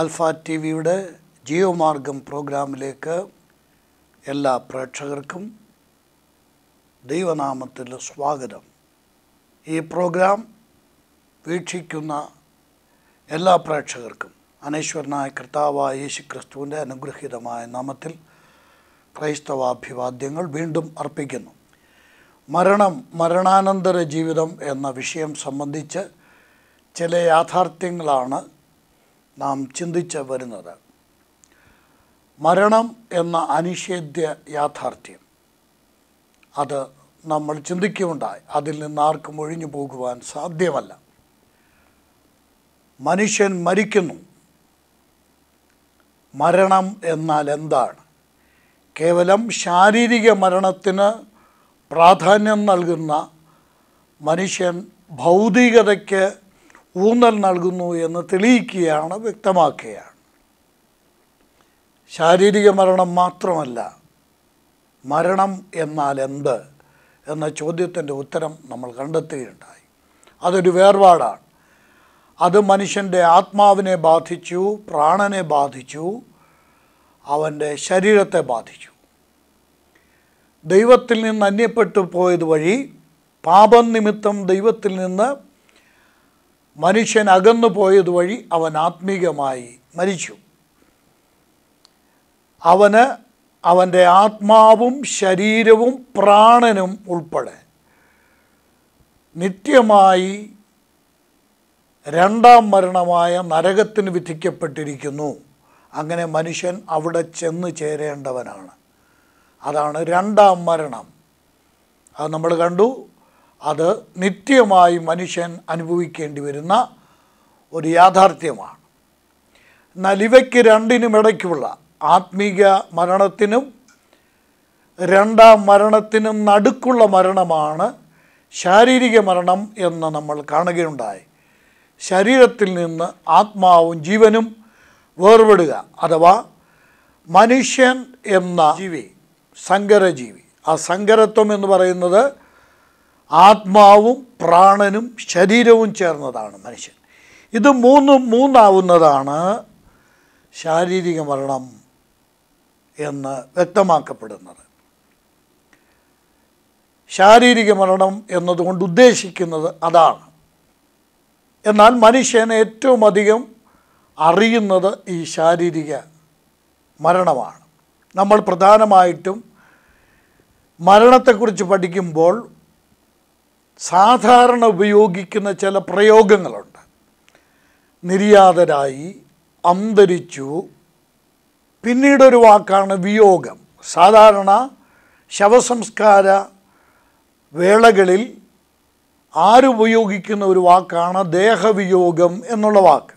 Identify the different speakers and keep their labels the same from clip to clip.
Speaker 1: alpha T വിയുടെ ജിയോമാർഗം പ്രോഗ്രാമിലേക്ക് എല്ലാ പ്രേക്ഷകർക്കും ദൈവനാമത്തിൽ സ്വാഗതം ഈ പ്രോഗ്രാം വീക്ഷിക്കുന്ന എല്ലാ പ്രേക്ഷകർക്കും അനശ്വരനായ കർത്താവായ യേശു ക്രിസ്തുവിൻ്റെ അനുഗ്രഹീതമായ നാമത്തിൽ ക്രൈസ്തവാഭിവാദ്യങ്ങൾ വീണ്ടും അർപ്പിക്കുന്നു മരണം മരണാനന്തര ജീവിതം എന്ന വിഷയം സംബന്ധിച്ച് ചില യാഥാർത്ഥ്യങ്ങളാണ് നാം ചിന്തിച്ച് വരുന്നത് മരണം എന്ന അനിഷേധ്യ യാഥാർത്ഥ്യം അത് നമ്മൾ ചിന്തിക്കുകയുണ്ടായി അതിൽ നിന്ന് ആർക്കും ഒഴിഞ്ഞു പോകുവാൻ സാധ്യമല്ല മനുഷ്യൻ മരിക്കുന്നു മരണം എന്നാൽ എന്താണ് കേവലം ശാരീരിക മരണത്തിന് പ്രാധാന്യം നൽകുന്ന മനുഷ്യൻ ഭൗതികതയ്ക്ക് ഊന്നൽ നൽകുന്നു എന്ന് തെളിയിക്കുകയാണ് വ്യക്തമാക്കുകയാണ് ശാരീരിക മരണം മാത്രമല്ല മരണം എന്നാൽ എന്ത് എന്ന ചോദ്യത്തിൻ്റെ ഉത്തരം നമ്മൾ കണ്ടെത്തുകയുണ്ടായി അതൊരു വേർപാടാണ് അത് മനുഷ്യൻ്റെ ആത്മാവിനെ ബാധിച്ചു പ്രാണനെ ബാധിച്ചു അവൻ്റെ ശരീരത്തെ ബാധിച്ചു ദൈവത്തിൽ നിന്ന് അന്യപ്പെട്ടു പോയത് വഴി പാപം നിമിത്തം ദൈവത്തിൽ നിന്ന് മനുഷ്യൻ അകന്നു പോയത് വഴി അവൻ ആത്മീകമായി മരിച്ചു അവന് അവൻ്റെ ആത്മാവും ശരീരവും പ്രാണനും ഉൾപ്പെടെ നിത്യമായി രണ്ടാം മരണമായ നരകത്തിന് വിധിക്കപ്പെട്ടിരിക്കുന്നു അങ്ങനെ മനുഷ്യൻ അവിടെ ചെന്ന് ചേരേണ്ടവനാണ് അതാണ് രണ്ടാം മരണം അത് നമ്മൾ കണ്ടു അത് നിത്യമായി മനുഷ്യൻ അനുഭവിക്കേണ്ടി വരുന്ന ഒരു യാഥാർത്ഥ്യമാണ് എന്നാൽ ഇവയ്ക്ക് രണ്ടിനും ഇടയ്ക്കുള്ള ആത്മീക മരണത്തിനും രണ്ടാം മരണത്തിനും നടുക്കുള്ള മരണമാണ് ശാരീരിക മരണം എന്ന് നമ്മൾ കാണുകയുണ്ടായി ശരീരത്തിൽ നിന്ന് ആത്മാവും ജീവനും വേർപെടുക അഥവാ മനുഷ്യൻ എന്ന ജീവി സങ്കരജീവി ആ സങ്കരത്വം എന്ന് പറയുന്നത് ആത്മാവും പ്രാണനും ശരീരവും ചേർന്നതാണ് മനുഷ്യൻ ഇത് മൂന്നും മൂന്നാവുന്നതാണ് ശാരീരിക മരണം എന്ന് വ്യക്തമാക്കപ്പെടുന്നത് ശാരീരിക മരണം എന്നതുകൊണ്ട് ഉദ്ദേശിക്കുന്നത് അതാണ് എന്നാൽ മനുഷ്യൻ ഏറ്റവും അധികം അറിയുന്നത് ഈ ശാരീരിക മരണമാണ് നമ്മൾ പ്രധാനമായിട്ടും മരണത്തെക്കുറിച്ച് പഠിക്കുമ്പോൾ സാധാരണ ഉപയോഗിക്കുന്ന ചില പ്രയോഗങ്ങളുണ്ട് നിര്യാതരായി അന്തരിച്ചു പിന്നീടൊരു വാക്കാണ് വിയോഗം സാധാരണ ശവസംസ്കാര വേളകളിൽ ആരുപയോഗിക്കുന്ന ഒരു വാക്കാണ് ദേഹവിയോഗം എന്നുള്ള വാക്ക്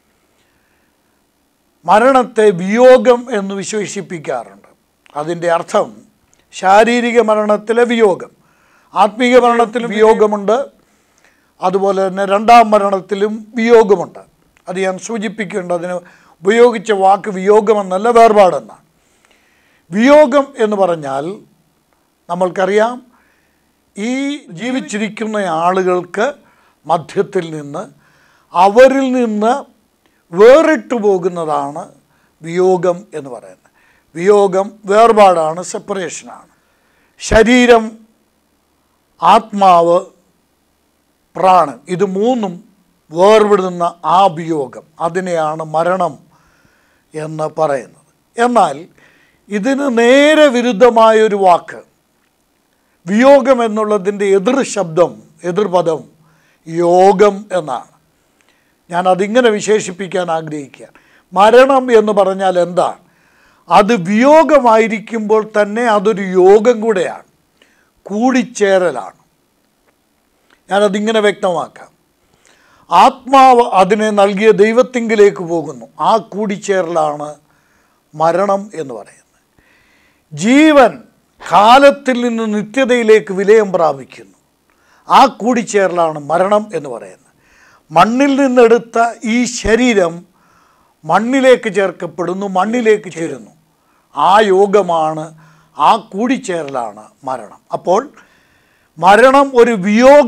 Speaker 1: മരണത്തെ വിയോഗം എന്ന് വിശേഷിപ്പിക്കാറുണ്ട് അതിൻ്റെ അർത്ഥം ശാരീരിക മരണത്തിലെ വിയോഗം ആത്മീക മരണത്തിലും വിയോഗമുണ്ട് അതുപോലെ തന്നെ രണ്ടാം മരണത്തിലും വിയോഗമുണ്ട് അത് ഞാൻ സൂചിപ്പിക്കുന്നുണ്ട് അതിന് ഉപയോഗിച്ച വാക്ക് വിയോഗമെന്നല്ല വേർപാടെന്നാണ് വിയോഗം എന്ന് പറഞ്ഞാൽ നമ്മൾക്കറിയാം ഈ ജീവിച്ചിരിക്കുന്ന ആളുകൾക്ക് മധ്യത്തിൽ നിന്ന് അവരിൽ നിന്ന് വേറിട്ടു പോകുന്നതാണ് വിയോഗം എന്ന് പറയുന്നത് വിയോഗം വേർപാടാണ് സെപ്പറേഷനാണ് ശരീരം ആത്മാവ് പ്രാണൻ ഇത് മൂന്നും വേർപെടുന്ന ആ വിയോഗം അതിനെയാണ് മരണം എന്ന് പറയുന്നത് എന്നാൽ ഇതിന് നേരെ വിരുദ്ധമായൊരു വാക്ക് വിയോഗം എന്നുള്ളതിൻ്റെ എതിർ ശബ്ദം എതിർപദം യോഗം എന്നാണ് ഞാൻ അതിങ്ങനെ വിശേഷിപ്പിക്കാൻ ആഗ്രഹിക്കുക മരണം എന്ന് പറഞ്ഞാൽ എന്താണ് അത് വിയോഗമായിരിക്കുമ്പോൾ തന്നെ അതൊരു യോഗം കൂടെയാണ് കൂടിച്ചേരലാണ് ഞാനതിങ്ങനെ വ്യക്തമാക്കാം ആത്മാവ് അതിനെ നൽകിയ ദൈവത്തിങ്കിലേക്ക് പോകുന്നു ആ കൂടിച്ചേരലാണ് മരണം എന്ന് പറയുന്നത് ജീവൻ കാലത്തിൽ നിന്ന് നിത്യതയിലേക്ക് വിലയം പ്രാപിക്കുന്നു ആ കൂടിച്ചേരലാണ് മരണം എന്ന് പറയുന്നത് മണ്ണിൽ നിന്നെടുത്ത ഈ ശരീരം മണ്ണിലേക്ക് ചേർക്കപ്പെടുന്നു മണ്ണിലേക്ക് ചേരുന്നു ആ യോഗമാണ് ആ കൂടിച്ചേരലാണ് മരണം അപ്പോൾ മരണം ഒരു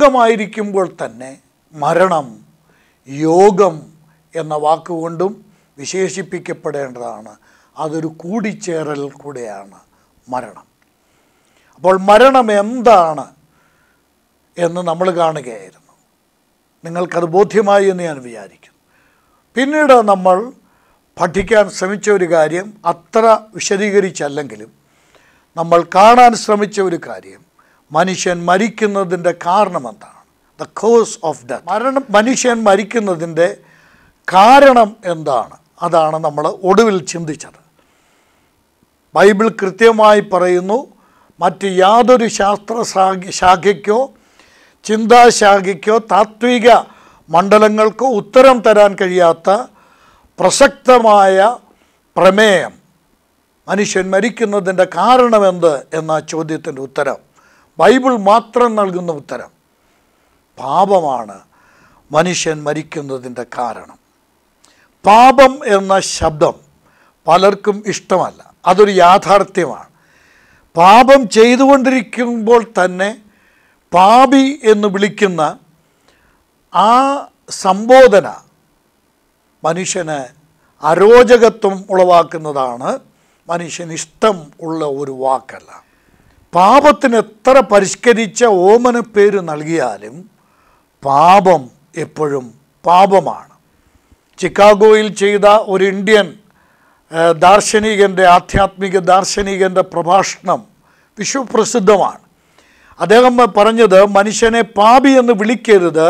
Speaker 1: വിയോഗമായിരിക്കുമ്പോൾ തന്നെ മരണം യോഗം എന്ന വാക്കുകൊണ്ടും വിശേഷിപ്പിക്കപ്പെടേണ്ടതാണ് അതൊരു കൂടിച്ചേരൽ കൂടെയാണ് മരണം അപ്പോൾ മരണം എന്താണ് എന്ന് നമ്മൾ കാണുകയായിരുന്നു നിങ്ങൾക്കത് ബോധ്യമായി എന്ന് ഞാൻ വിചാരിക്കുന്നു പിന്നീട് നമ്മൾ പഠിക്കാൻ ശ്രമിച്ച ഒരു കാര്യം അത്ര വിശദീകരിച്ചല്ലെങ്കിലും നമ്മൾ കാണാൻ ശ്രമിച്ച ഒരു കാര്യം മനുഷ്യൻ മരിക്കുന്നതിൻ്റെ കാരണം എന്താണ് ദ കോസ് ഓഫ് ഡെത്ത് മരണം മനുഷ്യൻ മരിക്കുന്നതിൻ്റെ കാരണം എന്താണ് അതാണ് നമ്മൾ ഒടുവിൽ ചിന്തിച്ചത് ബൈബിൾ കൃത്യമായി പറയുന്നു മറ്റ് യാതൊരു ശാസ്ത്ര ശാഖ- ശാഖയ്ക്കോ ചിന്താശാഖയ്ക്കോ താത്വിക മണ്ഡലങ്ങൾക്കോ ഉത്തരം തരാൻ കഴിയാത്ത പ്രസക്തമായ പ്രമേയം മനുഷ്യൻ മരിക്കുന്നതിൻ്റെ കാരണമെന്ത് എന്ന ചോദ്യത്തിൻ്റെ ഉത്തരം ബൈബിൾ മാത്രം നൽകുന്ന ഉത്തരം പാപമാണ് മനുഷ്യൻ മരിക്കുന്നതിൻ്റെ കാരണം പാപം എന്ന ശബ്ദം പലർക്കും ഇഷ്ടമല്ല അതൊരു യാഥാർത്ഥ്യമാണ് പാപം ചെയ്തുകൊണ്ടിരിക്കുമ്പോൾ തന്നെ പാപി എന്ന് വിളിക്കുന്ന ആ സംബോധന മനുഷ്യന് അരോചകത്വം ഉളവാക്കുന്നതാണ് മനുഷ്യന് ഇഷ്ടം ഉള്ള ഒരു വാക്കല്ല പാപത്തിന് എത്ര പരിഷ്കരിച്ച ഓമന പേര് നൽകിയാലും പാപം എപ്പോഴും പാപമാണ് ചിക്കാഗോയിൽ ചെയ്ത ഒരു ഇന്ത്യൻ ഏഹ്, ദാർശനികൻ്റെ ആധ്യാത്മിക ദാർശനികൻ്റെ പ്രഭാഷണം വിശ്വപ്രസിദ്ധമാണ് അദ്ദേഹം പറഞ്ഞത് മനുഷ്യനെ പാപി എന്ന് വിളിക്കരുത്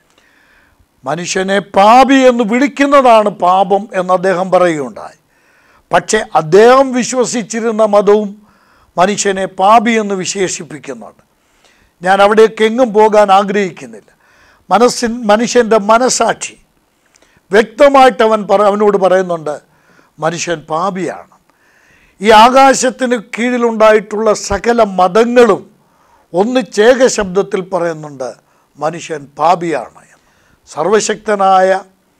Speaker 1: മനുഷ്യനെ പാപി എന്ന് വിളിക്കുന്നതാണ് പാപം എന്ന് അദ്ദേഹം പറയുകയുണ്ടായി പക്ഷേ അദ്ദേഹം വിശ്വസിച്ചിരുന്ന മതവും മനുഷ്യനെ പാപി എന്ന് വിശേഷിപ്പിക്കുന്നുണ്ട് ഞാൻ അവിടേക്ക് എങ്ങും പോകാൻ ആഗ്രഹിക്കുന്നില്ല മനസ്സിൻ മനുഷ്യൻ്റെ മനസാക്ഷി വ്യക്തമായിട്ട് അവൻ പറ അവനോട് പറയുന്നുണ്ട് മനുഷ്യൻ പാപിയാണ് ഈ ആകാശത്തിന് കീഴിലുണ്ടായിട്ടുള്ള സകല മതങ്ങളും ഒന്ന് ചേക ശബ്ദത്തിൽ പറയുന്നുണ്ട് മനുഷ്യൻ പാപിയാണ് എന്ന് സർവശക്തനായ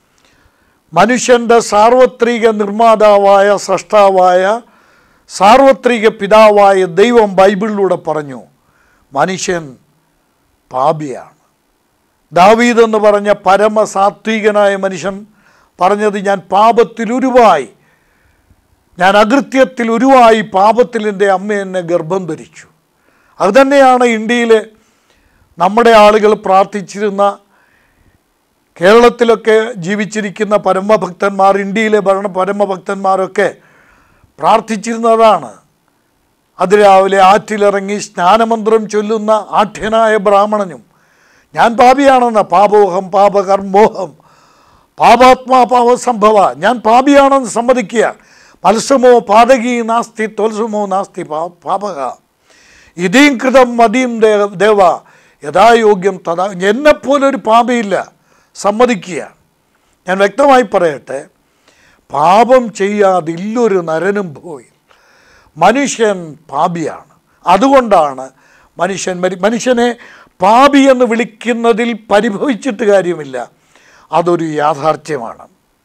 Speaker 1: മനുഷ്യൻ്റെ സാർവത്രിക നിർമ്മാതാവായ സൃഷ്ടാവായ സാർവത്രിക പിതാവായ ദൈവം ബൈബിളിലൂടെ പറഞ്ഞു മനുഷ്യൻ പാപിയാണ് ദാവീദ് എന്ന് പറഞ്ഞ പരമസാത്വികനായ മനുഷ്യൻ പറഞ്ഞത് ഞാൻ പാപത്തിൽ ഉരുവായി ഞാൻ അകൃത്യത്തിൽ ഉരുവായി പാപത്തിൽ എൻ്റെ അമ്മ എന്നെ ഗർഭം ധരിച്ചു അതുതന്നെയാണ് ഇന്ത്യയിലെ നമ്മുടെ ആളുകൾ പ്രാർത്ഥിച്ചിരുന്ന കേരളത്തിലൊക്കെ ജീവിച്ചിരിക്കുന്ന പരമഭക്തന്മാർ ഇന്ത്യയിലെ ഭരണ പരമഭക്തന്മാരൊക്കെ പ്രാർത്ഥിച്ചിരുന്നതാണ് അതിരാവിലെ ആറ്റിലിറങ്ങി സ്നാനമന്ത്രം ചൊല്ലുന്ന ആഠ്യനായ ബ്രാഹ്മണനും ഞാൻ പാപിയാണെന്ന പാപോഹം പാപകർമ്മോഹം പാപാത്മാ പാപസംഭവ ഞാൻ പാപിയാണെന്ന് സമ്മതിക്കുക മത്സമോ പാതകീ നാസ്തി തോത്സമോ നാസ്തി പാ പാപക ഇതീം കൃതം മതീം ദേവ ദേവ യഥായോഗ്യം തഥാ എന്നെപ്പോലൊരു പാപയില്ല സമ്മതിക്കുക ഞാൻ വ്യക്തമായി പറയട്ടെ പാപം ചെയ്യാതില്ലൊരു നരനും പോയി മനുഷ്യൻ പാപിയാണ് അതുകൊണ്ടാണ് മനുഷ്യൻ മരി മനുഷ്യനെ പാപി എന്ന് വിളിക്കുന്നതിൽ പരിഭവിച്ചിട്ട് കാര്യമില്ല അതൊരു യാഥാർത്ഥ്യമാണ്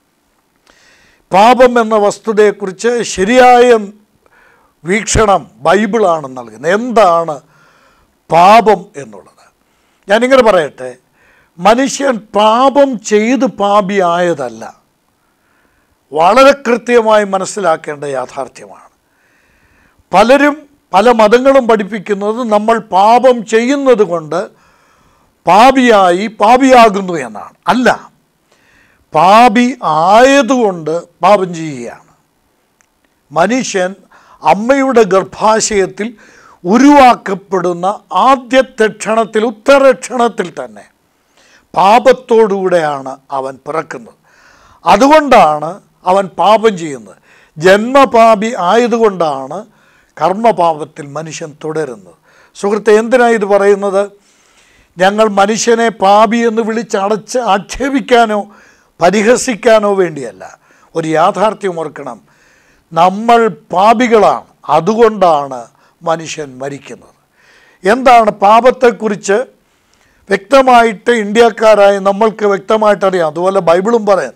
Speaker 1: പാപം എന്ന വസ്തുതയെക്കുറിച്ച് ശരിയായ വീക്ഷണം ബൈബിളാണ് നൽകുന്നത് എന്താണ് പാപം എന്നുള്ളത് ഞാനിങ്ങനെ പറയട്ടെ മനുഷ്യൻ പാപം ചെയ്ത് പാപിയായതല്ല വളരെ കൃത്യമായി മനസ്സിലാക്കേണ്ട യാഥാർത്ഥ്യമാണ് പലരും പല മതങ്ങളും പഠിപ്പിക്കുന്നത് നമ്മൾ പാപം ചെയ്യുന്നത് കൊണ്ട് പാപിയായി പാപിയാകുന്നു എന്നാണ് അല്ല പാപി ആയതുകൊണ്ട് പാപം ചെയ്യുകയാണ് മനുഷ്യൻ അമ്മയുടെ ഗർഭാശയത്തിൽ ഉരുവാക്കപ്പെടുന്ന ആദ്യത്തെ ക്ഷണത്തിൽ ഉത്തരക്ഷണത്തിൽ തന്നെ പാപത്തോടുകൂടെയാണ് അവൻ പിറക്കുന്നത് അതുകൊണ്ടാണ് അവൻ പാപം ചെയ്യുന്നത് ജന്മപാപി ആയതുകൊണ്ടാണ് കർമ്മപാപത്തിൽ മനുഷ്യൻ തുടരുന്നത് സുഹൃത്തെ എന്തിനാണ് ഇത് പറയുന്നത് ഞങ്ങൾ മനുഷ്യനെ പാപി എന്ന് വിളിച്ചടച്ച് ആക്ഷേപിക്കാനോ പരിഹസിക്കാനോ വേണ്ടിയല്ല ഒരു യാഥാർത്ഥ്യം ഓർക്കണം നമ്മൾ പാപികളാണ് അതുകൊണ്ടാണ് മനുഷ്യൻ മരിക്കുന്നത് എന്താണ് പാപത്തെക്കുറിച്ച് വ്യക്തമായിട്ട് ഇന്ത്യക്കാരായ നമ്മൾക്ക് വ്യക്തമായിട്ടറിയാം അതുപോലെ ബൈബിളും പറയുന്നു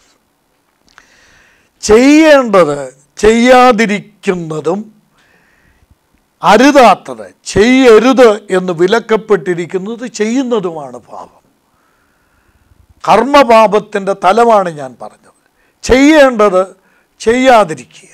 Speaker 1: ചെയ്യേണ്ടത് ചെയ്യാതിരിക്കുന്നതും അരുതാത്തത് ചെയ്യരുത് എന്ന് വിലക്കപ്പെട്ടിരിക്കുന്നത് ചെയ്യുന്നതുമാണ് പാപം കർമ്മപാപത്തിൻ്റെ തലമാണ് ഞാൻ പറഞ്ഞത് ചെയ്യേണ്ടത് ചെയ്യാതിരിക്കുക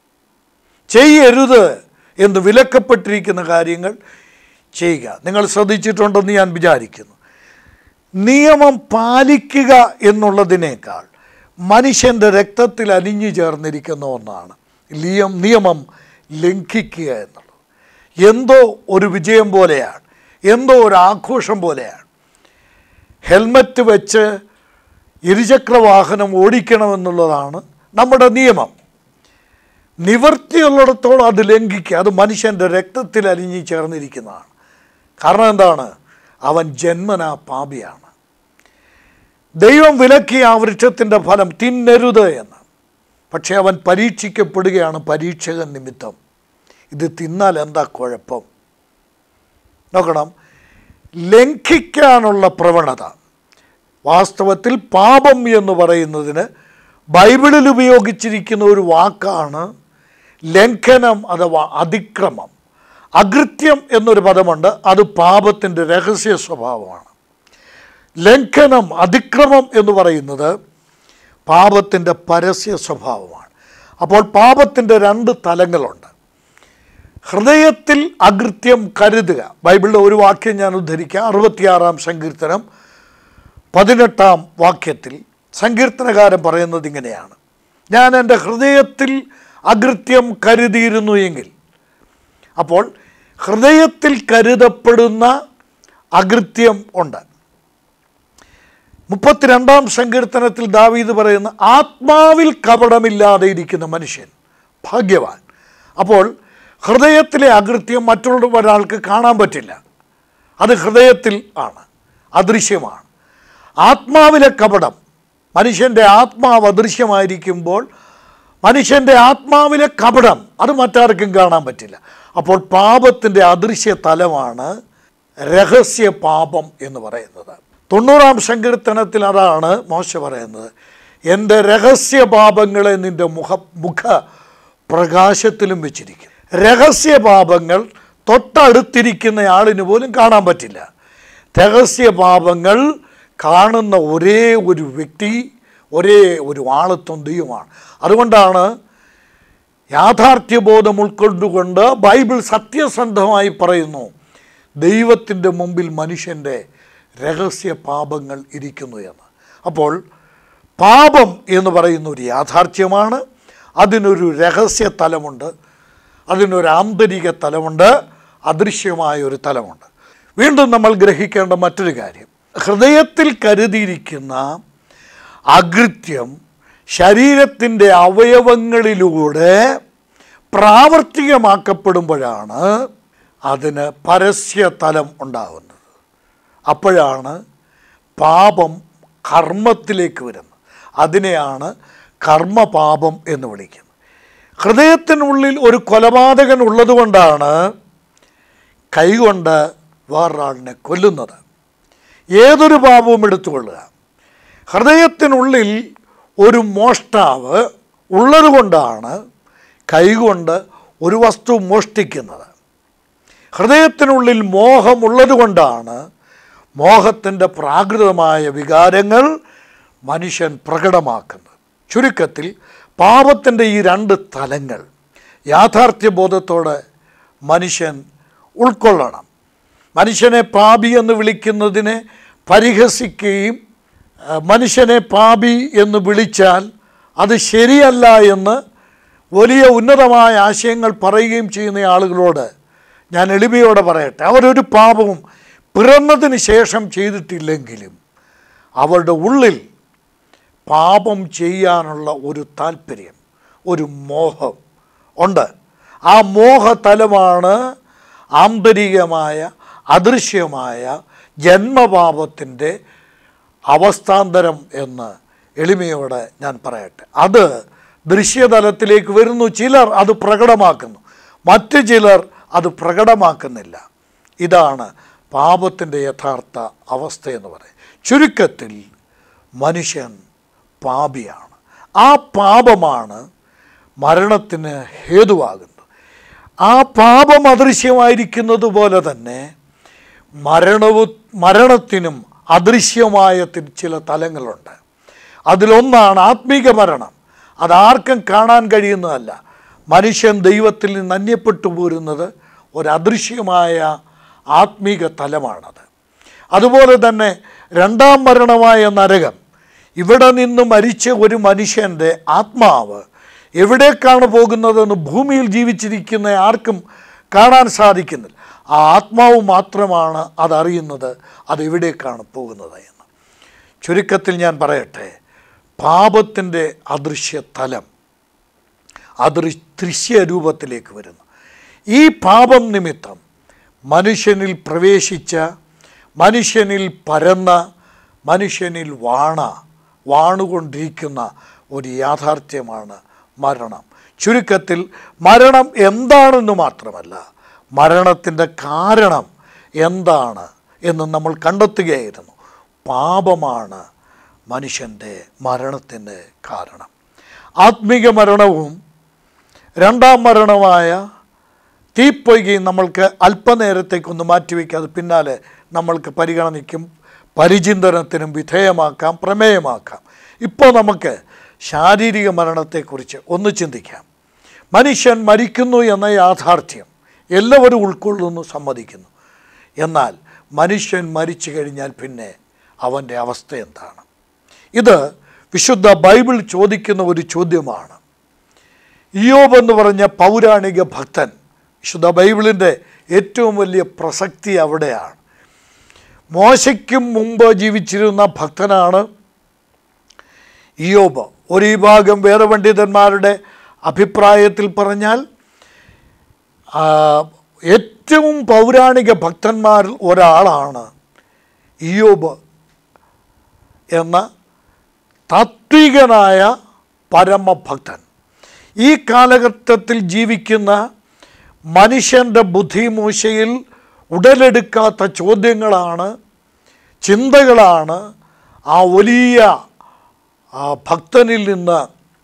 Speaker 1: ചെയ്യരുത് എന്ന് വിലക്കപ്പെട്ടിരിക്കുന്ന കാര്യങ്ങൾ ചെയ്യുക നിങ്ങൾ ശ്രദ്ധിച്ചിട്ടുണ്ടെന്ന് ഞാൻ വിചാരിക്കുന്നു നിയമം പാലിക്കുക എന്നുള്ളതിനേക്കാൾ മനുഷ്യൻ്റെ രക്തത്തിൽ അലിഞ്ഞു ചേർന്നിരിക്കുന്ന ഒന്നാണ് ലിയം നിയമം ലംഘിക്കുക എന്നുള്ളത് എന്തോ ഒരു വിജയം പോലെയാണ് എന്തോ ഒരു ആഘോഷം പോലെയാണ് ഹെൽമറ്റ് വെച്ച് ഇരുചക്ര വാഹനം ഓടിക്കണമെന്നുള്ളതാണ് നമ്മുടെ നിയമം നിവൃത്തിയുള്ളിടത്തോളം അത് ലംഘിക്കുക അത് മനുഷ്യൻ്റെ രക്തത്തിൽ അലിഞ്ഞു ചേർന്നിരിക്കുന്നതാണ് കാരണം എന്താണ് അവൻ ജന്മനാ പാപിയാണ് ദൈവം വിലക്കിയ ആ വൃക്ഷത്തിൻ്റെ ഫലം തിന്നരുത് എന്ന് പക്ഷേ അവൻ പരീക്ഷിക്കപ്പെടുകയാണ് പരീക്ഷകൻ നിമിത്തം ഇത് തിന്നാൽ എന്താ കുഴപ്പം നോക്കണം ലംഘിക്കാനുള്ള പ്രവണത വാസ്തവത്തിൽ പാപം എന്ന് പറയുന്നതിന് ബൈബിളിൽ ഉപയോഗിച്ചിരിക്കുന്ന ഒരു വാക്കാണ് ലംഘനം അഥവാ അതിക്രമം അകൃത്യം എന്നൊരു പദമുണ്ട് അത് പാപത്തിൻ്റെ രഹസ്യ സ്വഭാവമാണ് ലംഘനം അതിക്രമം എന്ന് പറയുന്നത് പാപത്തിൻ്റെ പരസ്യ സ്വഭാവമാണ് അപ്പോൾ പാപത്തിൻ്റെ രണ്ട് തലങ്ങളുണ്ട് ഹൃദയത്തിൽ അകൃത്യം കരുതുക ബൈബിളിലെ ഒരു വാക്യം ഞാൻ ഉദ്ധരിക്കാം അറുപത്തിയാറാം സങ്കീർത്തനം പതിനെട്ടാം വാക്യത്തിൽ സങ്കീർത്തനകാരൻ പറയുന്നത് ഇങ്ങനെയാണ് ഞാൻ എൻ്റെ ഹൃദയത്തിൽ അകൃത്യം കരുതിയിരുന്നു എങ്കിൽ അപ്പോൾ ഹൃദയത്തിൽ കരുതപ്പെടുന്ന അകൃത്യം ഉണ്ട് മുപ്പത്തിരണ്ടാം സങ്കീർത്തനത്തിൽ ദാവീദ് പറയുന്ന ആത്മാവിൽ കപടമില്ലാതെ ഇരിക്കുന്ന മനുഷ്യൻ ഭാഗ്യവാൻ അപ്പോൾ ഹൃദയത്തിലെ അകൃത്യം മറ്റുള്ള ഒരാൾക്ക് കാണാൻ പറ്റില്ല അത് ഹൃദയത്തിൽ ആണ് അദൃശ്യമാണ് ആത്മാവിലെ കപടം മനുഷ്യൻ്റെ ആത്മാവ് അദൃശ്യമായിരിക്കുമ്പോൾ മനുഷ്യൻ്റെ ആത്മാവിലെ കപടം അത് മറ്റാർക്കും കാണാൻ പറ്റില്ല അപ്പോൾ പാപത്തിൻ്റെ അദൃശ്യ തലമാണ് രഹസ്യ പാപം എന്ന് പറയുന്നത് തൊണ്ണൂറാം സങ്കീർത്തനത്തിൽ അതാണ് മോശ പറയുന്നത് എൻ്റെ രഹസ്യ പാപങ്ങളെ നിൻ്റെ മുഖ മുഖ പ്രകാശത്തിലും വെച്ചിരിക്കും രഹസ്യ പാപങ്ങൾ തൊട്ടടുത്തിരിക്കുന്ന ആളിന് പോലും കാണാൻ പറ്റില്ല രഹസ്യ പാപങ്ങൾ കാണുന്ന ഒരേ ഒരു വ്യക്തി ഒരേ ഒരു ആളത്വം ദൈവമാണ് അതുകൊണ്ടാണ് യാഥാർത്ഥ്യബോധം ഉൾക്കൊണ്ടുകൊണ്ട് ബൈബിൾ സത്യസന്ധമായി പറയുന്നു ദൈവത്തിൻ്റെ മുമ്പിൽ മനുഷ്യൻ്റെ രഹസ്യ പാപങ്ങൾ ഇരിക്കുന്നു എന്ന് അപ്പോൾ പാപം എന്ന് പറയുന്ന ഒരു യാഥാർത്ഥ്യമാണ് അതിനൊരു രഹസ്യ തലമുണ്ട് അതിനൊരു ആന്തരിക തലമുണ്ട് അദൃശ്യമായ ഒരു തലമുണ്ട് വീണ്ടും നമ്മൾ ഗ്രഹിക്കേണ്ട മറ്റൊരു കാര്യം ഹൃദയത്തിൽ കരുതിയിരിക്കുന്ന അകൃത്യം ശരീരത്തിൻ്റെ അവയവങ്ങളിലൂടെ പ്രാവർത്തികമാക്കപ്പെടുമ്പോഴാണ് അതിന് പരസ്യ തലം ഉണ്ടാകുന്നത് അപ്പോഴാണ് പാപം കർമ്മത്തിലേക്ക് വരുന്നത് അതിനെയാണ് കർമ്മപാപം എന്ന് വിളിക്കുന്നത് ഹൃദയത്തിനുള്ളിൽ ഒരു കൊലപാതകൻ ഉള്ളതുകൊണ്ടാണ് കൈകൊണ്ട് വേറൊരാളിനെ കൊല്ലുന്നത് ഏതൊരു പാപവും എടുത്തുകൊള്ളുക ഹൃദയത്തിനുള്ളിൽ ഒരു മോഷ്ടാവ് ഉള്ളതുകൊണ്ടാണ് കൈകൊണ്ട് ഒരു വസ്തു മോഷ്ടിക്കുന്നത് ഹൃദയത്തിനുള്ളിൽ മോഹമുള്ളതുകൊണ്ടാണ് മോഹത്തിൻ്റെ പ്രാകൃതമായ വികാരങ്ങൾ മനുഷ്യൻ പ്രകടമാക്കുന്നത് ചുരുക്കത്തിൽ പാപത്തിൻ്റെ ഈ രണ്ട് തലങ്ങൾ യാഥാർത്ഥ്യബോധത്തോടെ മനുഷ്യൻ ഉൾക്കൊള്ളണം മനുഷ്യനെ പാപി എന്ന് വിളിക്കുന്നതിനെ പരിഹസിക്കുകയും ആ, മനുഷ്യനെ പാപി എന്ന് വിളിച്ചാൽ അത് ശരിയല്ല എന്ന് വലിയ ഉന്നതമായ ആശയങ്ങൾ പറയുകയും ചെയ്യുന്ന ആളുകളോട് ഞാൻ എളിമയോടെ പറയട്ടെ അവരൊരു പാപവും പിറന്നതിന് ശേഷം ചെയ്തിട്ടില്ലെങ്കിലും അവരുടെ ഉള്ളിൽ പാപം ചെയ്യാനുള്ള ഒരു താല്പര്യം ഒരു മോഹം ഉണ്ട് ആ മോഹതലമാണ് ആന്തരികമായ അദൃശ്യമായ ജന്മപാപത്തിൻ്റെ അവസ്ഥാന്തരം എന്ന് എളിമയോടെ ഞാൻ പറയട്ടെ അത് ദൃശ്യതലത്തിലേക്ക് വരുന്നു ചിലർ അത് പ്രകടമാക്കുന്നു മറ്റു ചിലർ അത് പ്രകടമാക്കുന്നില്ല ഇതാണ് പാപത്തിൻ്റെ യഥാർത്ഥ അവസ്ഥയെന്ന് പറയും ചുരുക്കത്തിൽ മനുഷ്യൻ പാപിയാണ് ആ പാപമാണ് മരണത്തിന് ഹേതുവാകുന്നത് ആ പാപം അദൃശ്യമായിരിക്കുന്നത് പോലെ തന്നെ മരണവും മരണത്തിനും അദൃശ്യമായ തി- ചില തലങ്ങളുണ്ട് അതിലൊന്നാണ് ആത്മീക മരണം അതാർക്കും കാണാൻ കഴിയുന്നതല്ല മനുഷ്യൻ ദൈവത്തിൽ നിന്ന് അന്യപ്പെട്ടു പോരുന്നത് ഒരദൃശ്യമായ ആത്മീക തലമാണത് അതുപോലെ തന്നെ രണ്ടാം മരണമായ നരകം ഇവിടെ നിന്ന് മരിച്ച ഒരു മനുഷ്യൻ്റെ ആത്മാവ് എവിടേക്കാണ് പോകുന്നതെന്ന് ഭൂമിയിൽ ജീവിച്ചിരിക്കുന്ന ആർക്കും കാണാൻ സാധിക്കുന്നില്ല ആ ആത്മാവ് മാത്രമാണ് അതറിയുന്നത് അത് എവിടേക്കാണ് പോകുന്നത് എന്ന് ചുരുക്കത്തിൽ ഞാൻ പറയട്ടെ പാപത്തിൻ്റെ അദൃശ്യ തലം അദൃ ദൃശ്യ രൂപത്തിലേക്ക് വരുന്നു ഈ പാപം നിമിത്തം മനുഷ്യനിൽ പ്രവേശിച്ച മനുഷ്യനിൽ പരന്ന മനുഷ്യനിൽ വാണ വാണുകൊണ്ടിരിക്കുന്ന ഒരു യാഥാർത്ഥ്യമാണ് മരണം ചുരുക്കത്തിൽ മരണം എന്താണെന്ന് മാത്രമല്ല മരണത്തിൻ്റെ കാരണം എന്താണ് എന്ന് നമ്മൾ കണ്ടെത്തുകയായിരുന്നു പാപമാണ് മനുഷ്യൻ്റെ മരണത്തിന് കാരണം ആത്മീക മരണവും രണ്ടാം മരണമായ തീപ്പൊയ്കയും നമ്മൾക്ക് അല്പനേരത്തേക്കൊന്ന് മാറ്റിവെക്കാതെ പിന്നാലെ നമ്മൾക്ക് പരിഗണനയ്ക്കും പരിചിന്തനത്തിനും വിധേയമാക്കാം പ്രമേയമാക്കാം ഇപ്പോൾ നമുക്ക് ശാരീരിക മരണത്തെക്കുറിച്ച് ഒന്ന് ചിന്തിക്കാം മനുഷ്യൻ മരിക്കുന്നു എന്ന യാഥാർത്ഥ്യം എല്ലാവരും ഉൾക്കൊള്ളുന്നു സമ്മതിക്കുന്നു എന്നാൽ മനുഷ്യൻ മരിച്ചു കഴിഞ്ഞാൽ പിന്നെ അവൻ്റെ അവസ്ഥ എന്താണ് ഇത് വിശുദ്ധ ബൈബിൾ ചോദിക്കുന്ന ഒരു ചോദ്യമാണ് ഇയോബ് എന്ന് പറഞ്ഞ പൗരാണിക ഭക്തൻ വിശുദ്ധ ബൈബിളിൻ്റെ ഏറ്റവും വലിയ പ്രസക്തി അവിടെയാണ് മോശയ്ക്കും മുമ്പ് ജീവിച്ചിരുന്ന ഭക്തനാണ് ഇയോബ് ഒരു വിഭാഗം വേദപണ്ഡിതന്മാരുടെ അഭിപ്രായത്തിൽ പറഞ്ഞാൽ ആ, ഏറ്റവും പൗരാണിക ഭക്തന്മാരിൽ ഒരാളാണ് ഇയോബ് എന്ന താത്വികനായ പരമഭക്തൻ ഈ കാലഘട്ടത്തിൽ ജീവിക്കുന്ന മനുഷ്യൻ്റെ ബുദ്ധിമൂശയിൽ ഉടലെടുക്കാത്ത ചോദ്യങ്ങളാണ് ചിന്തകളാണ് ആ വലിയ ആ ഭക്തനിൽ നിന്ന്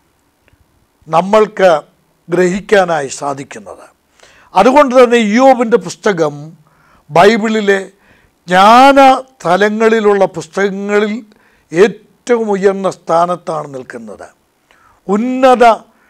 Speaker 1: നമ്മൾക്ക് ഗ്രഹിക്കാനായി സാധിക്കുന്നത് അതുകൊണ്ട് തന്നെ യോബിൻ്റെ പുസ്തകം ബൈബിളിലെ ജ്ഞാന തലങ്ങളിലുള്ള പുസ്തകങ്ങളിൽ ഏറ്റവും ഉയർന്ന സ്ഥാനത്താണ് നിൽക്കുന്നത് ഉന്നത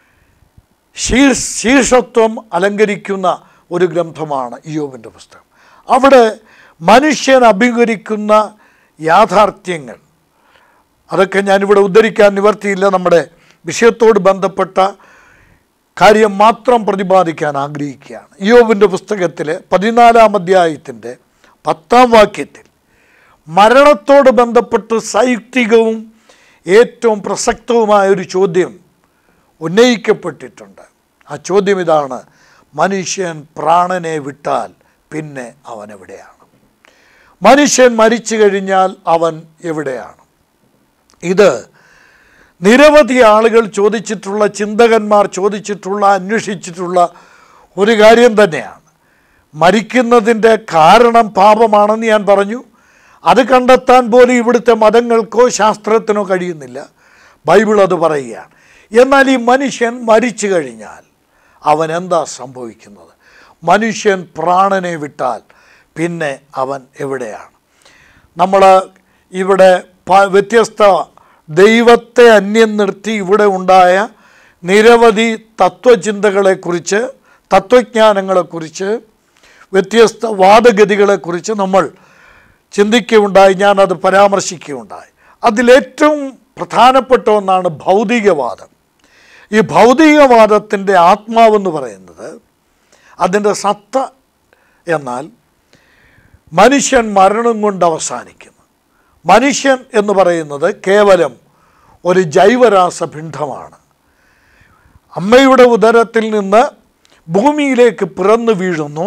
Speaker 1: ശീ- ശീർഷത്വം അലങ്കരിക്കുന്ന ഒരു ഗ്രന്ഥമാണ് ഇയോബിൻ്റെ പുസ്തകം അവിടെ മനുഷ്യൻ അഭിമുഖീകരിക്കുന്ന യാഥാർത്ഥ്യങ്ങൾ അതൊക്കെ ഞാനിവിടെ ഉദ്ധരിക്കാൻ നിവർത്തിയില്ല നമ്മുടെ വിഷയത്തോട് ബന്ധപ്പെട്ട കാര്യം മാത്രം പ്രതിപാദിക്കാൻ ആഗ്രഹിക്കുകയാണ് ഇയോബിൻ്റെ പുസ്തകത്തിൽ പതിനാലാം അധ്യായത്തിൻ്റെ പത്താം വാക്യത്തിൽ മരണത്തോട് ബന്ധപ്പെട്ട് സൈക്തികവും ഏറ്റവും പ്രസക്തവുമായ ഒരു ചോദ്യം ഉന്നയിക്കപ്പെട്ടിട്ടുണ്ട് ആ ചോദ്യം ഇതാണ് മനുഷ്യൻ പ്രാണനെ വിട്ടാൽ പിന്നെ അവൻ എവിടെയാണ് മനുഷ്യൻ മരിച്ചു കഴിഞ്ഞാൽ അവൻ എവിടെയാണ് ഇത് നിരവധി ആളുകൾ ചോദിച്ചിട്ടുള്ള ചിന്തകന്മാർ ചോദിച്ചിട്ടുള്ള അന്വേഷിച്ചിട്ടുള്ള ഒരു കാര്യം തന്നെയാണ് മരിക്കുന്നതിൻ്റെ കാരണം പാപമാണെന്ന് ഞാൻ പറഞ്ഞു അത് കണ്ടെത്താൻ പോലും ഇവിടുത്തെ മതങ്ങൾക്കോ ശാസ്ത്രത്തിനോ കഴിയുന്നില്ല ബൈബിൾ അത് പറയുകയാണ് എന്നാൽ ഈ മനുഷ്യൻ മരിച്ചു കഴിഞ്ഞാൽ അവൻ എന്താ സംഭവിക്കുന്നത് മനുഷ്യൻ പ്രാണനെ വിട്ടാൽ പിന്നെ അവൻ എവിടെയാണ് നമ്മൾ ഇവിടെ പ- വ്യത്യസ്ത ദൈവത്തെ അന്യം നിർത്തി ഇവിടെ ഉണ്ടായ നിരവധി തത്വചിന്തകളെക്കുറിച്ച് തത്വജ്ഞാനങ്ങളെക്കുറിച്ച് വ്യത്യസ്ത വാദഗതികളെക്കുറിച്ച് നമ്മൾ ചിന്തിക്കുകയുണ്ടായി ഞാനത് പരാമർശിക്കുകയുണ്ടായി അതിലേറ്റവും പ്രധാനപ്പെട്ട ഒന്നാണ് ഭൗതികവാദം ഈ ഭൗതികവാദത്തിൻ്റെ ആത്മാവെന്ന് പറയുന്നത് അതിൻ്റെ സത്ത എന്നാൽ മനുഷ്യൻ മരണം കൊണ്ട് അവസാനിക്കുന്നു മനുഷ്യൻ എന്ന് പറയുന്നത് കേവലം ഒരു ജൈവരാസപിണ്ഡമാണ് അമ്മയുടെ ഉദരത്തിൽ നിന്ന് ഭൂമിയിലേക്ക് പിറന്നു വീഴുന്നു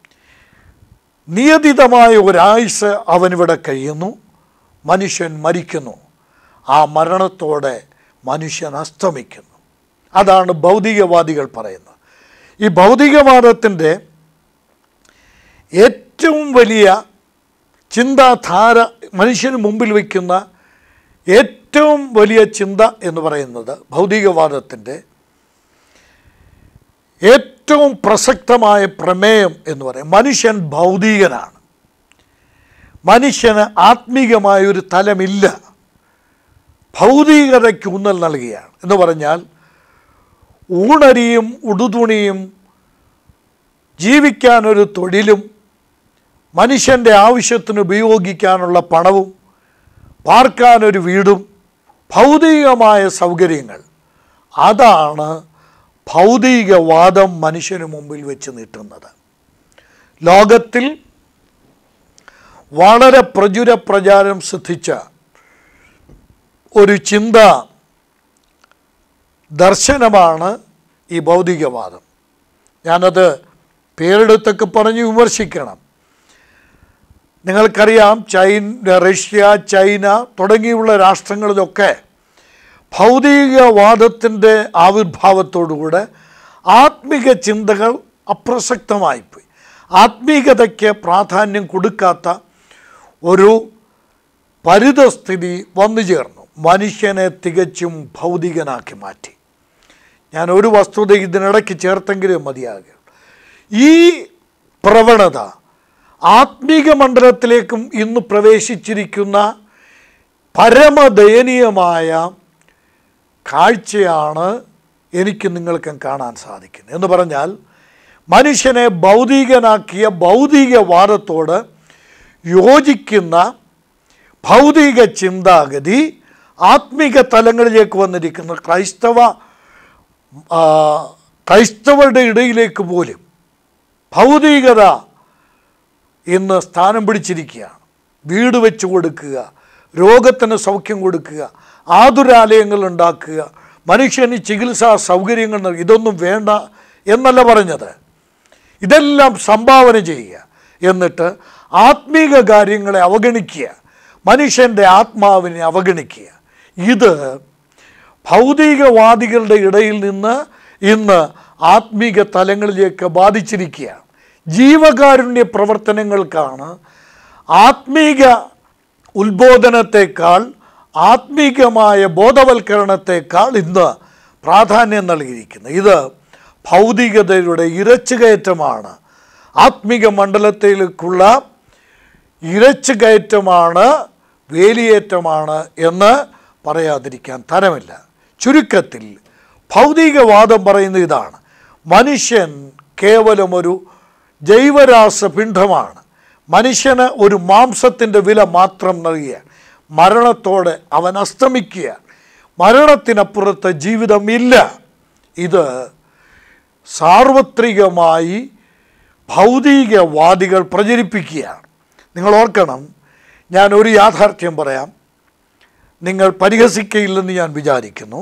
Speaker 1: നിയതിതമായ ഒരായുസ് അവനിവിടെ കഴിയുന്നു മനുഷ്യൻ മരിക്കുന്നു ആ മരണത്തോടെ മനുഷ്യൻ അസ്തമിക്കുന്നു അതാണ് ഭൗതികവാദികൾ പറയുന്നത് ഈ ഭൗതികവാദത്തിൻ്റെ ഏറ്റവും വലിയ ചിന്താധാര മനുഷ്യന് മുമ്പിൽ വയ്ക്കുന്ന ഏറ്റവും വലിയ ചിന്ത എന്ന് പറയുന്നത് ഭൗതികവാദത്തിൻ്റെ ഏറ്റവും പ്രസക്തമായ പ്രമേയം എന്ന് പറയും മനുഷ്യൻ ഭൗതികനാണ് മനുഷ്യന് ആത്മീകമായ ഒരു തലമില്ല ഭൗതികതയ്ക്ക് ഊന്നൽ നൽകുകയാണ് എന്ന് പറഞ്ഞാൽ ഊണരിയും ഉടുതുണിയും ജീവിക്കാനൊരു തൊഴിലും മനുഷ്യൻ്റെ ആവശ്യത്തിന് ഉപയോഗിക്കാനുള്ള പണവും പാർക്കാനൊരു വീടും ഭൗതികമായ സൗകര്യങ്ങൾ അതാണ് ഭൗതികവാദം മനുഷ്യന് മുമ്പിൽ വെച്ച് നീട്ടുന്നത് ലോകത്തിൽ വളരെ പ്രചുര പ്രചാരം സിദ്ധിച്ച ഒരു ചിന്ത ദർശനമാണ് ഈ ഭൗതികവാദം ഞാനത് പേരെടുത്തൊക്കെ പറഞ്ഞ് വിമർശിക്കണം നിങ്ങൾക്കറിയാം ചൈന റഷ്യ ചൈന തുടങ്ങിയുള്ള രാഷ്ട്രങ്ങളിലൊക്കെ ഭൗതികവാദത്തിൻ്റെ ആവിർഭാവത്തോടുകൂടെ ആത്മീക ചിന്തകൾ അപ്രസക്തമായിപ്പോയി ആത്മീകതയ്ക്ക് പ്രാധാന്യം കൊടുക്കാത്ത ഒരു പരിതസ്ഥിതി വന്നു ചേർന്നു മനുഷ്യനെ തികച്ചും ഭൗതികനാക്കി മാറ്റി ഞാൻ ഒരു വസ്തുത ഇതിനിടയ്ക്ക് ചേർത്തെങ്കിലും മതിയാകും ഈ പ്രവണത ആത്മീക മണ്ഡലത്തിലേക്കും ഇന്ന് പ്രവേശിച്ചിരിക്കുന്ന പരമദയനീയമായ കാഴ്ചയാണ് എനിക്ക് നിങ്ങൾക്കും കാണാൻ സാധിക്കുന്നത് എന്ന് പറഞ്ഞാൽ മനുഷ്യനെ ഭൗതികനാക്കിയ ഭൗതികവാദത്തോട് യോജിക്കുന്ന ഭൗതിക ചിന്താഗതി ആത്മീക തലങ്ങളിലേക്ക് വന്നിരിക്കുന്ന ക്രൈസ്തവ ആ, ക്രൈസ്തവരുടെ ഇടയിലേക്ക് പോലും ഭൗതികത ഇന്ന് സ്ഥാനം പിടിച്ചിരിക്കുകയാണ് വീട് വെച്ച് കൊടുക്കുക രോഗത്തിന് സൗഖ്യം കൊടുക്കുക ആതുരാലയങ്ങൾ ഉണ്ടാക്കുക മനുഷ്യന് ചികിത്സാ സൗകര്യങ്ങൾ നൽകുക ഇതൊന്നും വേണ്ട എന്നല്ല പറഞ്ഞത് ഇതെല്ലാം സംഭാവന ചെയ്യുക എന്നിട്ട് ആത്മീക കാര്യങ്ങളെ അവഗണിക്കുക മനുഷ്യൻ്റെ ആത്മാവിനെ അവഗണിക്കുക ഇത് ഭൗതികവാദികളുടെ ഇടയിൽ നിന്ന് ഇന്ന് ആത്മീക തലങ്ങളിലേക്ക് ബാധിച്ചിരിക്കുകയാണ് ജീവകാരുണ്യ പ്രവർത്തനങ്ങൾക്കാണ് ആത്മീക ഉത്ബോധനത്തെക്കാൾ ആത്മീകമായ ബോധവൽക്കരണത്തെക്കാൾ ഇന്ന് പ്രാധാന്യം നൽകിയിരിക്കുന്നത് ഇത് ഭൗതികതയുടെ ഇരച്ചുകയറ്റമാണ് ആത്മീക മണ്ഡലത്തിലേക്കുള്ള ഇരച്ചുകയറ്റമാണ് വേലിയേറ്റമാണ് എന്ന് പറയാതിരിക്കാൻ തരമില്ല ചുരുക്കത്തിൽ ഭൗതികവാദം പറയുന്ന ഇതാണ് മനുഷ്യൻ കേവലം ഒരു ജൈവരാസ പിണ്ഡമാണ് മനുഷ്യന് ഒരു മാംസത്തിൻ്റെ വില മാത്രം നൽകുക മരണത്തോടെ അവൻ അസ്തമിക്കുക മരണത്തിനപ്പുറത്ത് ജീവിതമില്ല ഇത് സാർവത്രികമായി ഭൗതികവാദികൾ പ്രചരിപ്പിക്കുകയാണ് നിങ്ങൾ ഓർക്കണം ഞാൻ ഒരു യാഥാർത്ഥ്യം പറയാം നിങ്ങൾ പരിഹസിക്കയില്ലെന്ന് ഞാൻ വിചാരിക്കുന്നു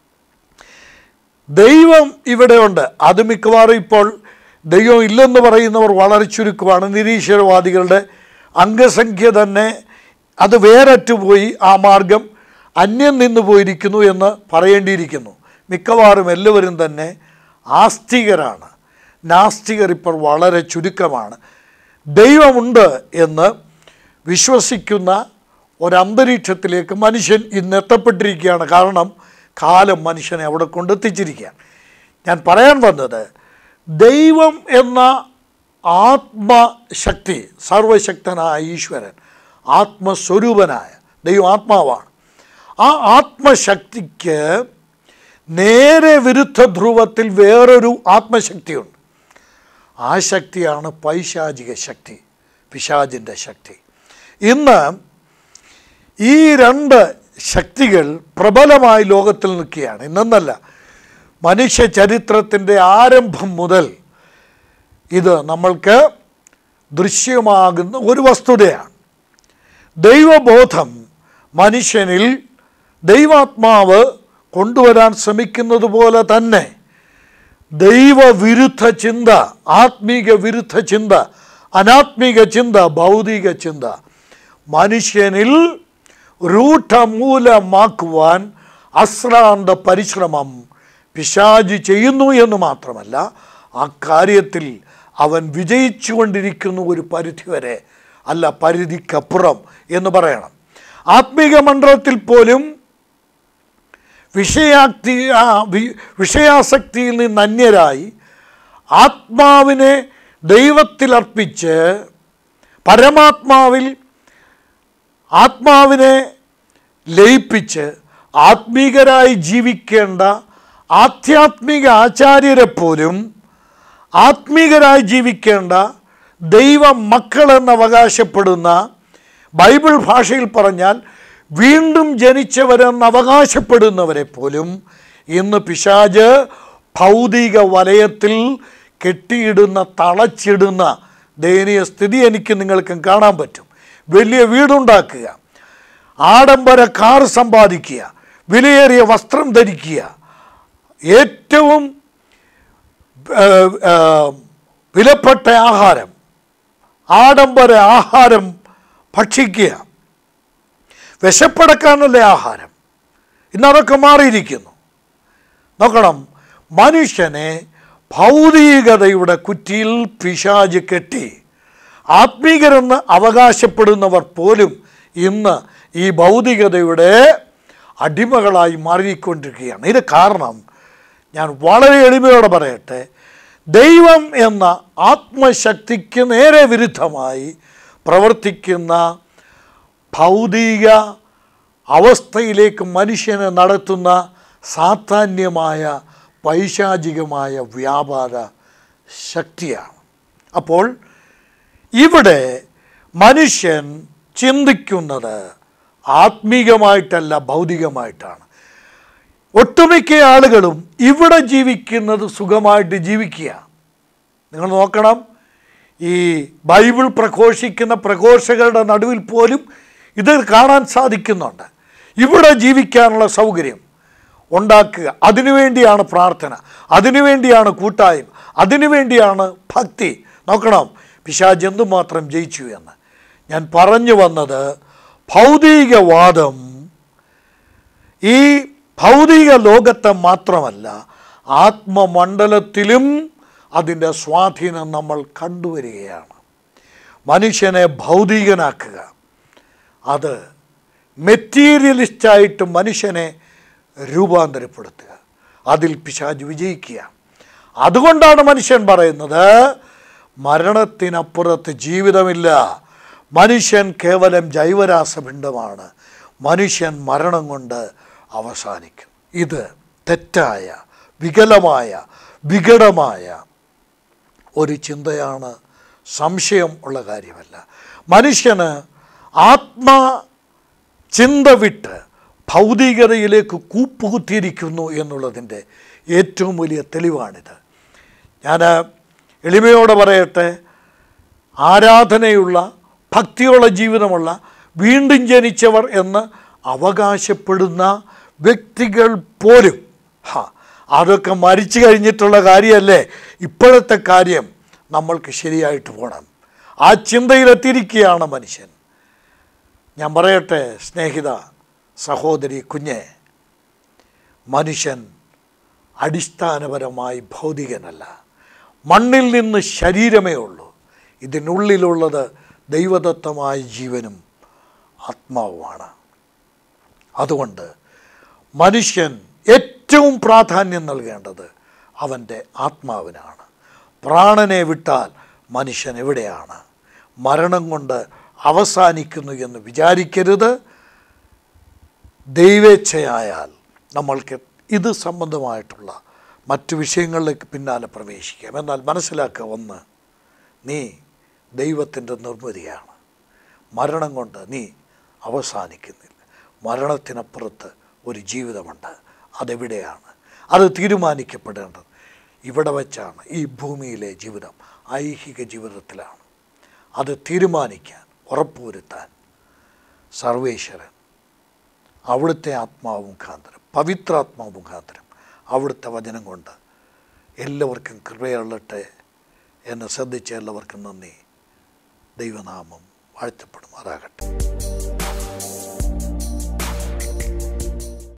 Speaker 1: ദൈവം ഇവിടെയുണ്ട് അത് മിക്കവാറും ഇപ്പോൾ ദൈവം ഇല്ലെന്ന് പറയുന്നവർ വളരെ ചുരുക്കമാണ് നിരീശ്വരവാദികളുടെ അംഗസംഖ്യ തന്നെ അത് വേററ്റുപോയി ആ മാർഗം അന്യം നിന്ന് പോയിരിക്കുന്നു എന്ന് പറയേണ്ടിയിരിക്കുന്നു മിക്കവാറും എല്ലാവരും തന്നെ ആസ്തികരാണ് നാസ്തികർ ഇപ്പോൾ വളരെ ചുരുക്കമാണ് ദൈവമുണ്ട് എന്ന് വിശ്വസിക്കുന്ന ഒരന്തരീക്ഷത്തിലേക്ക് മനുഷ്യൻ ഇന്ന് എത്തപ്പെട്ടിരിക്കുകയാണ് കാരണം കാലം മനുഷ്യനെ അവിടെ കൊണ്ടെത്തിച്ചിരിക്കുകയാണ് ഞാൻ പറയാൻ വന്നത് ദൈവം എന്ന ആത്മശക്തി സർവശക്തനായ ഈശ്വരൻ ആത്മസ്വരൂപനായ ദൈവം ആത്മാവാണ് ആ ആത്മശക്തിക്ക് നേരെ വിരുദ്ധ ധ്രുവത്തിൽ വേറൊരു ആത്മശക്തിയുണ്ട് ആ ശക്തിയാണ് പൈശാചിക ശക്തി പിശാചിൻ്റെ ശക്തി ഇന്ന് ഈ രണ്ട് ശക്തികൾ പ്രബലമായി ലോകത്തിൽ നിൽക്കുകയാണ് ഇന്നെന്നല്ല മനുഷ്യ ചരിത്രത്തിൻ്റെ ആരംഭം മുതൽ ഇത് നമ്മൾക്ക് ദൃശ്യമാകുന്ന ഒരു വസ്തുതയാണ് ദൈവബോധം മനുഷ്യനിൽ ദൈവാത്മാവ് കൊണ്ടുവരാൻ ശ്രമിക്കുന്നത് പോലെ തന്നെ ദൈവവിരുദ്ധ ചിന്ത ആത്മീക വിരുദ്ധ ചിന്ത അനാത്മീക ചിന്ത ഭൗതിക ചിന്ത മനുഷ്യനിൽ രൂഢമൂലമാക്കുവാൻ അശ്രാന്ത പരിശ്രമം പിശാജ് ചെയ്യുന്നു എന്ന് മാത്രമല്ല ആ കാര്യത്തിൽ അവൻ വിജയിച്ചുകൊണ്ടിരിക്കുന്നു ഒരു പരിധിവരെ അല്ല പരിധിക്കപ്പുറം എന്ന് പറയണം ആത്മീക മണ്ഡലത്തിൽ പോലും വിഷയാക്തി ആ, വി- വിഷയാസക്തിയിൽ നിന്ന് അന്യരായി ആത്മാവിനെ ദൈവത്തിൽ അർപ്പിച്ച് പരമാത്മാവിൽ ആത്മാവിനെ ലയിപ്പിച്ച് ആത്മീകരായി ജീവിക്കേണ്ട ആധ്യാത്മിക ആചാര്യരെ പോലും ആത്മീകരായി ജീവിക്കേണ്ട ദൈവ മക്കളെന്ന് അവകാശപ്പെടുന്ന ബൈബിൾ ഭാഷയിൽ പറഞ്ഞാൽ വീണ്ടും ജനിച്ചവരെന്ന് അവകാശപ്പെടുന്നവരെ പോലും ഇന്ന് പിശാജ് ഭൗതിക വലയത്തിൽ കെട്ടിയിടുന്ന തളച്ചിടുന്ന ദയനീയ സ്ഥിതി എനിക്ക് നിങ്ങൾക്കും കാണാൻ പറ്റും വലിയ വീടുണ്ടാക്കുക ആഡംബര കാർ സമ്പാദിക്കുക വിലയേറിയ വസ്ത്രം ധരിക്കുക ഏറ്റവും ഏഹ്, ഏഹ്, വിലപ്പെട്ട ആഹാരം ആഡംബര ആഹാരം ഭക്ഷിക്കുക വിശപ്പടക്കാനുള്ള ആഹാരം ഇന്നതൊക്കെ മാറിയിരിക്കുന്നു നോക്കണം മനുഷ്യനെ ഭൗതികതയുടെ കുറ്റിയിൽ പിശാജ് കെട്ടി ആത്മീകരെന്ന് അവകാശപ്പെടുന്നവർ പോലും ഇന്ന് ഈ ഭൗതികതയുടെ അടിമകളായി മാറിക്കൊണ്ടിരിക്കുകയാണ് ഇത് കാരണം ഞാൻ വളരെ എളിമയോടെ പറയട്ടെ ദൈവം എന്ന ആത്മശക്തിക്ക് നേരെ വിരുദ്ധമായി പ്രവർത്തിക്കുന്ന ഭൗതിക അവസ്ഥയിലേക്ക് മനുഷ്യനെ നടത്തുന്ന സാധാന്യമായ പൈശാചികമായ വ്യാപാര ശക്തിയാണ് അപ്പോൾ ഇവിടെ മനുഷ്യൻ ചിന്തിക്കുന്നത് ആത്മീകമായിട്ടല്ല ഭൗതികമായിട്ടാണ് ഒട്ടുമിക്ക ആളുകളും ഇവിടെ ജീവിക്കുന്നത് സുഖമായിട്ട് ജീവിക്കുക നിങ്ങൾ നോക്കണം ഈ ബൈബിൾ പ്രഘോഷിക്കുന്ന പ്രഘോഷകരുടെ നടുവിൽ പോലും ഇത് കാണാൻ സാധിക്കുന്നുണ്ട് ഇവിടെ ജീവിക്കാനുള്ള സൗകര്യം ഉണ്ടാക്കുക അതിനുവേണ്ടിയാണ് പ്രാർത്ഥന അതിനുവേണ്ടിയാണ് കൂട്ടായ്മ അതിനുവേണ്ടിയാണ് ഭക്തി നോക്കണം പിശാജ് എന്തുമാത്രം ജയിച്ചു എന്ന് ഞാൻ പറഞ്ഞു വന്നത് ഭൗതികവാദം ഈ ഭൗതിക ലോകത്തെ മാത്രമല്ല ആത്മമണ്ഡലത്തിലും അതിൻ്റെ സ്വാധീനം നമ്മൾ കണ്ടുവരികയാണ് മനുഷ്യനെ ഭൗതികനാക്കുക അത് മെറ്റീരിയലിസ്റ്റായിട്ട് മനുഷ്യനെ രൂപാന്തരപ്പെടുത്തുക അതിൽ പിശാജ് വിജയിക്കുക അതുകൊണ്ടാണ് മനുഷ്യൻ പറയുന്നത് മരണത്തിനപ്പുറത്ത് ജീവിതമില്ല മനുഷ്യൻ കേവലം ജൈവരാസപിണ്ഡമാണ് മനുഷ്യൻ മരണം കൊണ്ട് അവസാനിക്കും ഇത് തെറ്റായ വികലമായ വികടമായ ഒരു ചിന്തയാണ് സംശയം ഉള്ള കാര്യമല്ല മനുഷ്യന് ആത്മ ചിന്ത വിട്ട് ഭൗതികതയിലേക്ക് കൂപ്പുകുത്തിയിരിക്കുന്നു എന്നുള്ളതിൻ്റെ ഏറ്റവും വലിയ തെളിവാണിത് ഞാൻ എളിമയോടെ പറയട്ടെ ആരാധനയുള്ള ഭക്തിയുള്ള ജീവിതമുള്ള വീണ്ടും ജനിച്ചവർ എന്ന് അവകാശപ്പെടുന്ന വ്യക്തികൾ പോലും ഹാ അതൊക്കെ മരിച്ചു കഴിഞ്ഞിട്ടുള്ള കാര്യമല്ലേ ഇപ്പോഴത്തെ കാര്യം നമ്മൾക്ക് ശരിയായിട്ട് പോകണം ആ ചിന്തയിലെത്തിയിരിക്കുകയാണ് മനുഷ്യൻ ഞാൻ പറയട്ടെ സ്നേഹിത സഹോദരി കുഞ്ഞെ മനുഷ്യൻ അടിസ്ഥാനപരമായി ഭൗതികനല്ല മണ്ണിൽ നിന്ന് ശരീരമേ ഉള്ളൂ ഇതിനുള്ളിലുള്ളത് ദൈവദത്തമായ ജീവനും ആത്മാവുമാണ് അതുകൊണ്ട് മനുഷ്യൻ ഏറ്റവും പ്രാധാന്യം നൽകേണ്ടത് അവൻ്റെ ആത്മാവിനാണ് പ്രാണനെ വിട്ടാൽ മനുഷ്യൻ എവിടെയാണ് മരണം കൊണ്ട് അവസാനിക്കുന്നു എന്ന് വിചാരിക്കരുത് ദൈവേച്ഛയായാൽ നമ്മൾക്ക് ഇത് സംബന്ധമായിട്ടുള്ള മറ്റു വിഷയങ്ങളിലേക്ക് പിന്നാലെ പ്രവേശിക്കാം എന്നാൽ മനസ്സിലാക്കുക ഒന്ന് നീ ദൈവത്തിൻ്റെ നിർമ്മിതിയാണ് മരണം കൊണ്ട് നീ അവസാനിക്കുന്നില്ല മരണത്തിനപ്പുറത്ത് ഒരു ജീവിതമുണ്ട് അതെവിടെയാണ് അത് തീരുമാനിക്കപ്പെടേണ്ടത് ഇവിടെ വച്ചാണ് ഈ ഭൂമിയിലെ ജീവിതം ഐഹിക ജീവിതത്തിലാണ് അത് തീരുമാനിക്കാൻ ഉറപ്പുവരുത്താൻ സർവേശ്വരൻ അവിടുത്തെ ആത്മാവ് മുഖാന്തരം പവിത്രാത്മാവ് മുഖാന്തരം അവിടുത്തെ വചനം കൊണ്ട് എല്ലാവർക്കും കൃപയുള്ളട്ടെ എന്നെ ശ്രദ്ധിച്ച എല്ലാവർക്കും നന്ദി ദൈവനാമം വാഴ്ത്തപ്പെടുമാറാകട്ടെ